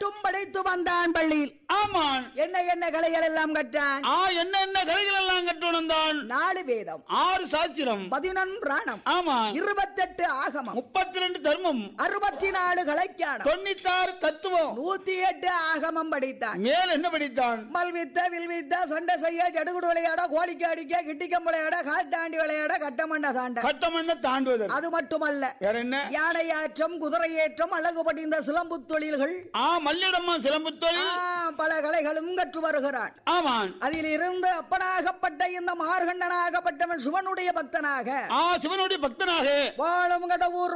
மட்டும் படித்து வந்தான் பள்ளியில் ஆமான் என்ன என்ன கலைகள் எல்லாம் கற்றான் ஆ என்ன என்ன கலைகள் எல்லாம் கற்றுணர்ந்தான் நாலு வேதம் ஆறு சாஸ்திரம் பதினொன்று பிராணம் ஆமா இருபத்தெட்டு ஆகமம் முப்பத்தி ரெண்டு தர்மம் அறுபத்தி நாலு கலைக்கானம் தொண்ணூத்தாறு தத்துவம் நூத்தி எட்டு ஆகமம் படித்தான் மேல் என்ன படித்தான் மல்வித்த வில்வித்த சண்டை செய்ய ஜடுகுடு விளையாட கோழிக்கு அடிக்க கிட்டிக்கம் விளையாட காத்தாண்டி விளையாட கட்டமண்ட தாண்ட கட்டம் என்ன தாண்டுவதற்கு அது மட்டுமல்ல வேற என்ன யானையாற்றம் குதிரையேற்றம் அழகு படிந்த சிலம்பு தொழில்கள் ஆ மல்லிடம்மா சிலம்பு தொழில் ஆ, பல கலைகளும் கற்று வருகிறான் ஆமான் அதில் இருந்து அப்பனாகப்பட்ட இந்த மார்கண்டனாகப்பட்டவன் சிவனுடைய பக்தனாக ஆ சிவனுடைய பக்தனாக வாழும் கடவுர்